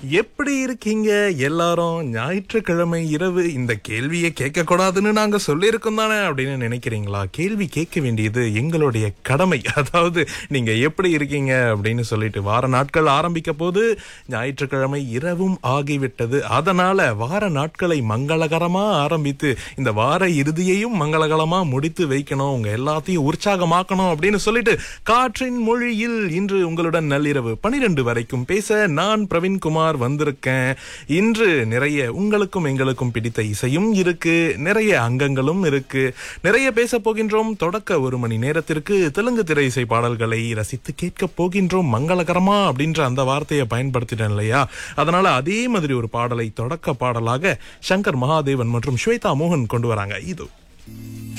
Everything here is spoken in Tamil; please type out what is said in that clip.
எப்படி இருக்கீங்க எல்லாரும் ஞாயிற்றுக்கிழமை இரவு இந்த கேள்வியை கேட்க கூடாதுன்னு நாங்க சொல்லியிருக்கோம் தானே அப்படின்னு நினைக்கிறீங்களா கேள்வி கேட்க வேண்டியது எங்களுடைய கடமை அதாவது நீங்க எப்படி இருக்கீங்க அப்படின்னு சொல்லிட்டு வார நாட்கள் ஆரம்பிக்க போது ஞாயிற்றுக்கிழமை இரவும் ஆகிவிட்டது அதனால வார நாட்களை மங்களகரமா ஆரம்பித்து இந்த வார இறுதியையும் மங்களகரமா முடித்து வைக்கணும் உங்க எல்லாத்தையும் உற்சாகமாக்கணும் அப்படின்னு சொல்லிட்டு காற்றின் மொழியில் இன்று உங்களுடன் நள்ளிரவு பனிரெண்டு வரைக்கும் பேச நான் பிரவீன்குமார் வந்திருக்கேன் இன்று நிறைய உங்களுக்கும் எங்களுக்கும் பிடித்த இசையும் இருக்கு நிறைய அங்கங்களும் இருக்கு நிறைய பேச போகின்றோம் தொடக்க ஒரு மணி நேரத்திற்கு தெலுங்கு திரை இசை பாடல்களை ரசித்து கேட்க போகின்றோம் மங்களகரமா அப்படின்ற அந்த வார்த்தையை பயன்படுத்திட்டேன் இல்லையா அதனால அதே மாதிரி ஒரு பாடலை தொடக்க பாடலாக சங்கர் மகாதேவன் மற்றும் ஸ்வேதா மோகன் கொண்டு வராங்க இது